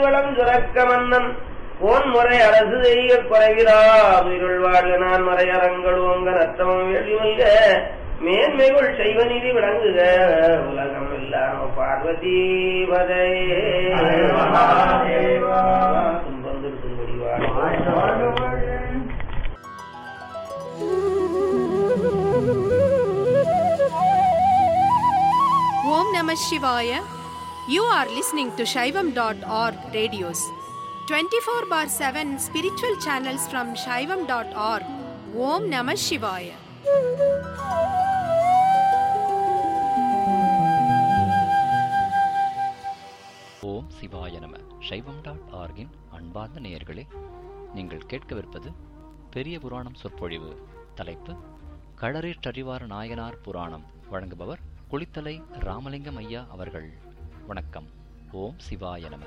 வளம் சுரக்க மன்னன் போன் முறை அரசு செய்ய குறைகிறார் உயிருள் வாழ்க நான் மறையறங்கள் ஓங்க நத்தமம் வெளிமல்க மேன்மைகள் செய்வ நிதி விளங்குக உலகம் இல்லாம பார்வதி பதே துன்பம் திருத்தும்படி வாழ்க Om Namah Shivaya. You are listening to Shaivam.org radios. 24 bar 7 spiritual channels from Shaivam.org. Om Namah Shivaya. ஓம் சிவாய நம சைவம் டாட் ஆர்கின் அன்பார்ந்த நேயர்களே நீங்கள் கேட்கவிருப்பது பெரிய புராணம் சொற்பொழிவு தலைப்பு களரேற்றறிவார நாயனார் புராணம் வழங்குபவர் குளித்தலை ராமலிங்கம் ஐயா அவர்கள் வணக்கம் ஓம் சிவாய நம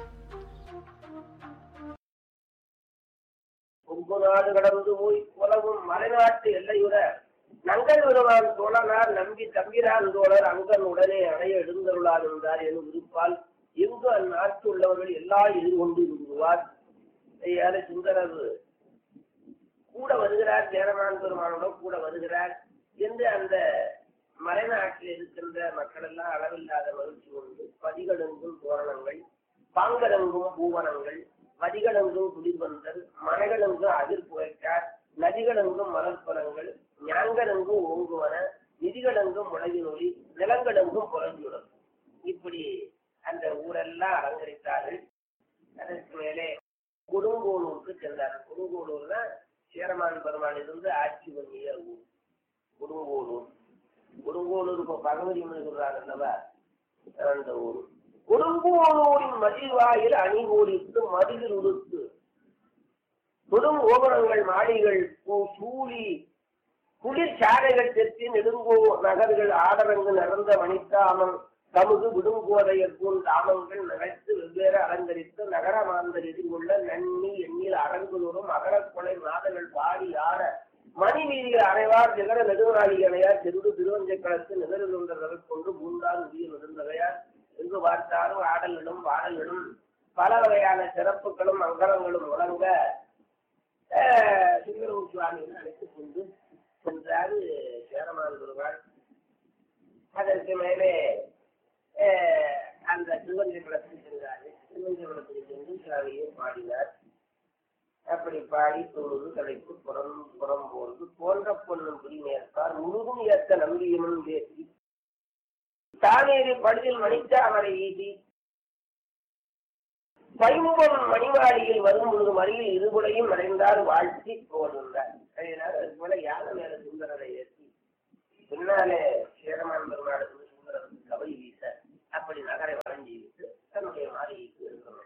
கொங்கு நாடு கடந்து போய் உலகும் மலைநாட்டு எல்லையுற நங்கல் வருவான் தோழனார் நம்பி தம்பிரான் தோழர் அங்கன் உடனே அணைய எழுந்தருளார் என்றார் எனும் விருப்பால் எங்கு அந்நாட்டு உள்ளவர்கள் எல்லா எதிர்கொண்டு விடுவார் ஐயாறு சுந்தரர் கூட வருகிறார் சேரமான் பெருமானுடன் கூட வருகிறார் என்று அந்த மலைநாட்டில் இருக்கின்ற மக்கள் எல்லாம் அளவில்லாத மகிழ்ச்சி கொண்டு பதிகளெங்கும் தோரணங்கள் பாங்கலெங்கும் பூவனங்கள் வதிகளெங்கும் குளிர்வந்தல் மனைகளெங்கும் அதிர் புகைக்கார் நதிகளெங்கும் மலர்பலங்கள் ஞாங்கலெங்கும் ஓங்குவன நிதிகளெங்கும் முளைவினொலி நிலங்களெங்கும் புறஞ்சுடன் இப்படி அந்த ஊரெல்லாம் அலங்கரித்தார்கள் அதற்கு மேலே கொடுங்கோளூருக்கு சென்றார்கள் கொடுங்கோளூர் தான் சேரமான் பெருமான் இருந்து ஆட்சி பண்ணிய ஊர் கொடுங்கோளூர் கொடுங்கோளூர் இப்போ பகவதி சொல்றாங்க அல்லவா அந்த ஊர் கொடுங்கோளூரின் மதிவாயில் அணிகோடித்து மதிலில் உடுத்து தொடும் ஓபனங்கள் மாடிகள் பூ- சூழி குளிர் சாலைகள் தெற்றி நெடுங்கோ நகர்கள் ஆடரங்கு நிறந்த மணித்தாமம் தமுது விடுங்கோதையற்கும் தாமங்கள் நினைத்து வெவ்வேறு அலங்கரித்து நகர மாந்தர் எதிர்கொள்ள நன்னி எண்ணில் அரங்குதோறும் அகரக்கொலை மாதங்கள் பாடி ஆட மணி வீதியில் அறைவார் நிகர நெடுநாளி அணையார் சென்று திருவஞ்சை களத்து நிகழ்கின்றவர்கள் கொண்டு மூன்றாம் உரிய நெடுந்தவையார் எங்கு பார்த்தாலும் ஆடல்களும் பாடல்களும் பல வகையான சிறப்புகளும் அங்கரங்களும் முழங்க சிங்கரூர் சுவாமிகள் அழைத்துக் கொண்டு சென்றாரு சேரமான் பெருமாள் அதற்கு மேலே அஹ், அந்த திருவஞ்சை குளத்துக்கு சென்றாரு திருவஞ்சை குளத்துக்கு சென்று சுவாமியை பாடினார் அப்படி பாடி தொழுது தலைப்பு புறம் புறம் போர்ந்து போன்ற பொண்ணும் புரிமேற்பார் முழுதும் ஏற்ற நம்பியமும் பேசி தானேறி படுதில் மணித்தாமரை ஈட்டி பைமுகம் மணிவாடியில் வரும் பொழுது மறியில் இருபுடையும் மறைந்தார் வாழ்த்தி போகின்றார் அதனால அதுக்கு மேல யானை மேல சுந்தரரை ஏற்றி பின்னாலே சேரமான் பெருமாளுக்கு சுந்தரருக்கு கவை வீச அப்படி நகரை வளைஞ்சி விட்டு தன்னுடைய மாளிகைக்கு இருக்கிறார்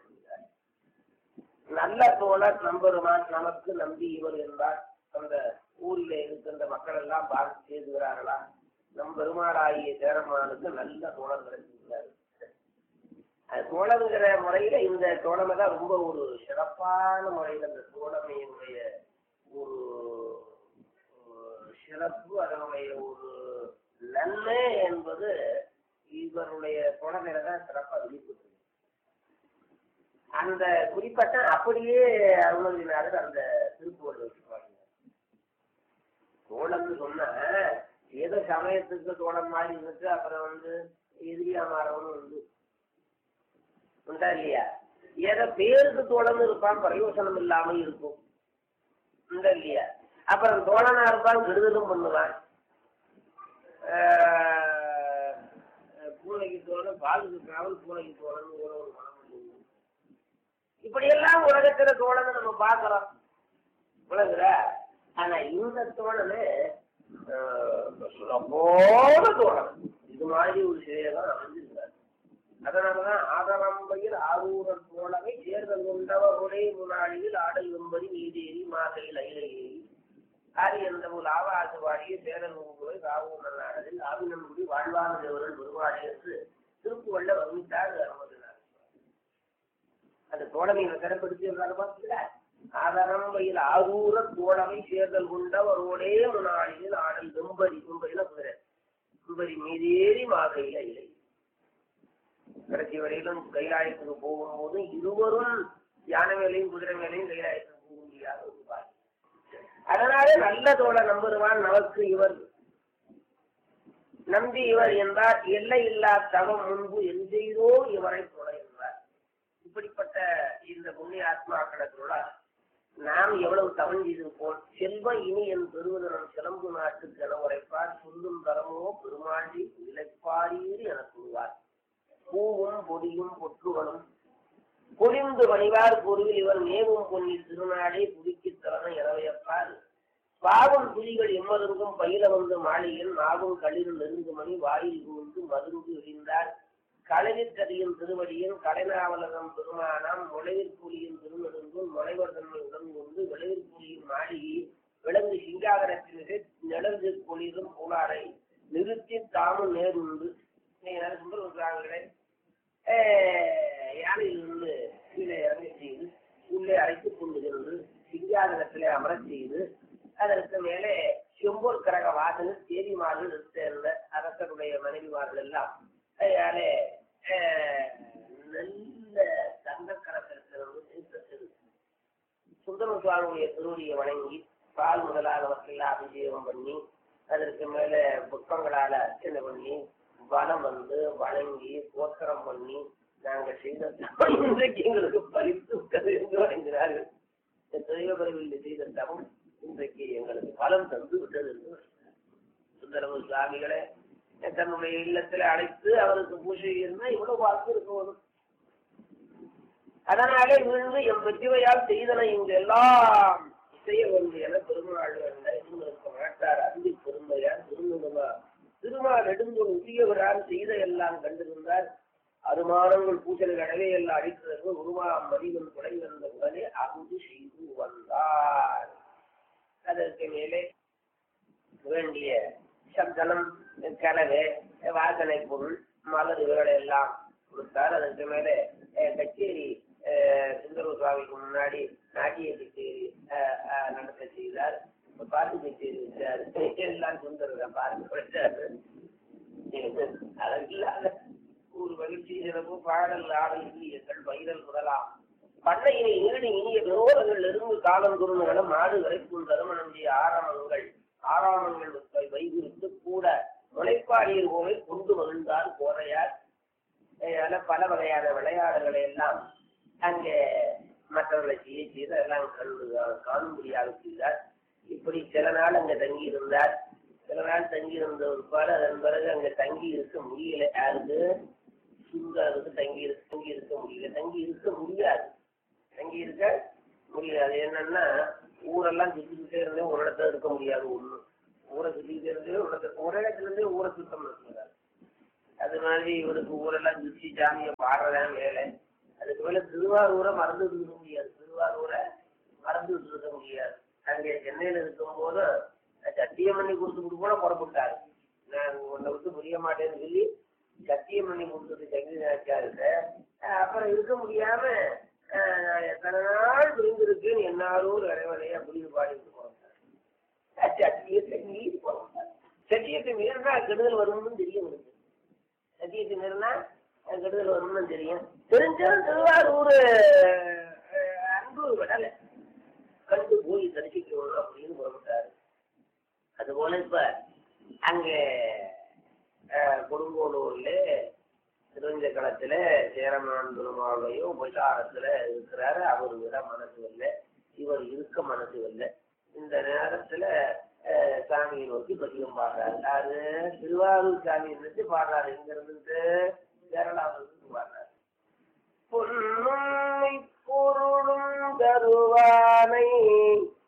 நல்ல தோழர் நம்பெருமான் நமக்கு நம்பி இவர் என்பார் அந்த ஊரில் இருக்கின்ற மக்கள் எல்லாம் பார்த்து செய்துகிறார்களா நம் பெருமாளாகிய சேரமானுக்கு நல்ல தோழர் கிடைச்சிருக்கிறார் அது தோழங்கிற முறையில இந்த தோழமை தான் ரொம்ப ஒரு சிறப்பான முறையில் அந்த தோழமையினுடைய ஒரு ஒரு சிறப்பு அதனுடைய ஒரு நன்மை என்பது இவருடைய தோழமையில தான் சிறப்பாக வெளிப்பட்டு அந்த குறிப்பட்ட அப்படியே அருணகிரிநாதர் அந்த திருப்புவள் வச்சுப்பாங்க தோழம்னு சொன்னா ஏதோ சமயத்துக்கு தோழம் மாதிரி இருந்துட்டு அப்புறம் வந்து எதிரியா மாறவனும் உண்டு உண்டா இல்லையா ஏதோ பேருக்கு தோழன்னு இருப்பான் பிரயோசனம் இல்லாம இருக்கும் உண்டா இல்லையா அப்புறம் தோழனா இருப்பான் கெடுதலும் பண்ணுவான் ஆஹ் பூனைக்கு தோழன் பாலுக்கு காவல் பூனைக்கு தோழன் ஒரு ஒரு மனம் உண்டு. இப்படியெல்லாம் உலகத்துல தோழனை நம்ம பார்க்கிறோம் உலகுற ஆனா இந்த தோழனு சுலபோட தோழன் இது மாதிரி ஒரு சிலையெல்லாம் அமைஞ்சிருக்காரு அதனாலதான் ஆதரம்பையில் ஆரூரர் தோழமை தேர்தல் கொண்டவர் ஒரே முன்னாளியில் ஆடல் வெம்பதி நீதேறி மாதையில் அயில ஏறி ஆரியந்த ஒரு ஆவாச வாடிய சேரன் உங்களை காவூர் நல்லாடதில் ஆவினன்குடி வாழ்வான தேவர்கள் பெருமாடி என்று திருப்புவள்ள வர்ணித்தார் அருமதினார் அந்த தோழமையை சிறப்படுத்தி பார்த்தீங்களா ஆதரம்பையில் ஆரூர தோழமை சேர்தல் கொண்டவர் ஒரே முன்னாளியில் ஆடல் வெம்பதி வெம்பதியில குதிரை வெம்பதி மீதேறி மாதையில் அயிலை கடைசி கட்டி வரையிலும் கைலாயத்துக்கு போகும்போது இருவரும் யானை மேலையும் குதிரை மேலையும் கைலாயத்துக்கு போக முடியாத ஒரு பாய் அதனால நல்ல தோழ நம்புருவான் நமக்கு இவர் நம்பி இவர் என்றார் எல்லை இல்லா தவம் முன்பு எந்தெய்தோ இவரை தொழ என்றார் இப்படிப்பட்ட இந்த புண்ணிய ஆத்மாக்களோட நாம் எவ்வளவு தவம் செய்திருப்போம் செல்வம் இனி என் பெருவதனம் சிலம்பு நாட்டுக்கு என உரைப்பார் சொல்லும் தரமோ பெருமாண்டி இழைப்பாரீர் என கூறுவார் பூவும் பொடியும் பொற்றுகளும் பொழிந்து வணிவார் பொருவில் இவர் மேவும் பொன்னில் திருநாடே புதுக்கித் தரன எனவையப்பார் பாவம் புலிகள் எம்மருங்கும் பயில வந்து மாளிகையில் நாவும் களிர் நெருங்கு மணி வாயில் புகுந்து மருந்து எறிந்தார் களவில் கதியின் திருவடியின் கலைநாவலகம் பெருமானம் முளைவிற் புலியின் திருநெடுங்கும் முளைவர் தன்மை உடன் கொண்டு விளைவிற் புலியின் மாளிகை விலங்கு சிங்காகரத்தினரை நிழந்து பொழிதும் புலாரை நிறுத்தி தாமும் நேருண்டு சுந்தரங்களே யானையிலிருந்து கீழே இறங்க செய்து உள்ளே அழைத்துக் கொண்டு சென்று சிங்காதனத்திலே அமரச் செய்து அதற்கு மேலே செம்பூர் கரக வாசல் தேதிமார்கள் சேர்ந்த அரசருடைய மனைவிமார்கள் எல்லாம் அதனாலே நல்ல தங்க கரத்திலிருந்து தீர்த்தத்தில் சுந்தர சுவாமியுடைய திருவடியை வணங்கி பால் முதலானவற்றையெல்லாம் அபிஷேகம் பண்ணி அதற்கு மேல புஷ்பங்களால அர்ச்சனை பண்ணி வனம் வந்து வணங்கி கோத்திரம் பண்ணி நாங்க செய்த தவம் இன்றைக்கு எங்களுக்கு பரிசு விட்டது என்று வணங்கினார்கள் தெய்வபரவில் செய்த தவம் இன்றைக்கு எங்களுக்கு பலம் தந்து விட்டது என்று சுந்தரமு சுவாமிகளை தன்னுடைய இல்லத்துல அழைத்து அவருக்கு பூஜை இருந்தால் இவ்வளவு வாக்கு இருக்கும் அதனாலே விழுந்து என் பெற்றவையால் செய்தன இங்கு எல்லாம் செய்ய வேண்டும் என பெருமாள் இருந்திருக்க மாட்டார் அன்பு பெருமையார் திருமணமா திருமா நெடுந்தோடு உரியவரால் செய்த எல்லாம் கண்டிருந்தார் அருமானங்கள் பூஜை கடவே எல்லாம் அடிக்கிறது உருவா மதிவன் கொலை வந்த உடனே அங்கு செய்து வந்தார் அதற்கு மேலே வேண்டிய சப்தனம் கலவை வாசனை பொருள் மலர்கள் எல்லாம் கொடுத்தார் அதற்கு மேலே கச்சேரி சுந்தர சுவாமிக்கு முன்னாடி நாட்டிய கச்சேரி நடத்த செய்தார் பாட்டு கச்சேரி வச்சார் எல்லாம் சுந்தர பாட்டு படிச்சாரு அதற்கில்லாத ஒரு மகிழ்ச்சி சிறப்பு பாடல் ஆடல் இனியங்கள் பயிரல் முதலாம் பண்ணையினை ஈடு இனிய விரோதங்கள் இருந்து காலம் குருணுகளை மாடு வரைக்கும் தருமணஞ்சிய ஆரம்பங்கள் ஆறாமங்கள் வைகுறித்து கூட முளைப்பாடியர் போவை கொண்டு மகிழ்ந்தார் கோரையார் அதனால பல வகையான விளையாடுகளை எல்லாம் அங்கே மற்றவர்களை செய்ய செய்து அதெல்லாம் கண்டு காணும்படியாக செய்தார் இப்படி சில நாள் அங்க தங்கி இருந்தார் சில நாள் தங்கி இருந்த ஒரு பாடு அதன் பிறகு அங்க தங்கி இருக்க முடியல யாருக்கு சுந்தருக்கு தங்கி இருக்க தங்கி இருக்க முடியல தங்கி இருக்க முடியாது தங்கி இருக்க முடியாது என்னன்னா ஊரெல்லாம் சுத்திக்கிட்டே இருந்தே ஒரு இடத்துல இருக்க முடியாது ஒண்ணு ஊரை சுத்திக்கிட்டே இருந்தே ஒரு இடத்துல ஒரு இடத்துல இருந்தே ஊரை சுத்தம் இருக்கிறார் அது மாதிரி இவருக்கு ஊரெல்லாம் சுத்தி சாமியை பாடுறதான் வேலை அதுக்கு மேல திருவாரூரை மறந்து இருக்க முடியாது திருவாரூரை மறந்து இருக்க முடியாது அங்கே சென்னையில இருக்கும் போது சத்தியம் பண்ணி கொடுத்துட்டு கூட புறப்பட்டாரு நான் உன்னை விட்டு புரிய மாட்டேன்னு சொல்லி சத்தியம் பண்ணி கொடுத்துட்டு சங்கி நினைச்சாரு அப்புறம் இருக்க முடியாம எத்தனை நாள் புரிந்திருக்குன்னு என்னாரும் இறைவனையா புரிந்து பாடிட்டு போறாங்க சத்தியத்தை மீறி போறாங்க சத்தியத்தை மீறினா கெடுதல் வரும்னு தெரியும் எனக்கு சத்தியத்தை மீறினா கெடுதல் வரும்னு தெரியும் தெரிஞ்சாலும் திருவாரூர் அன்பு விடலை கண்டு போய் தரிசிக்கணும் அப்படின்னு புறப்பட்டாரு அதுபோல இப்ப அங்க கொடுங்கோலூர்ல திருவஞ்ச களத்துல சேரமான் பெருமாளையோ உபசாரத்துல இருக்கிறாரு அவரு விட மனசு இல்லை இவர் இருக்க மனசு இல்லை இந்த நேரத்துல சாமியை நோக்கி பதிகம் பாடுறாரு அது திருவாரூர் சாமியை நினைச்சு பாடுறாரு இங்க இருந்துட்டு கேரளாவில் இருந்து பாடுறாரு பொன்னும் பொருளும் தருவானை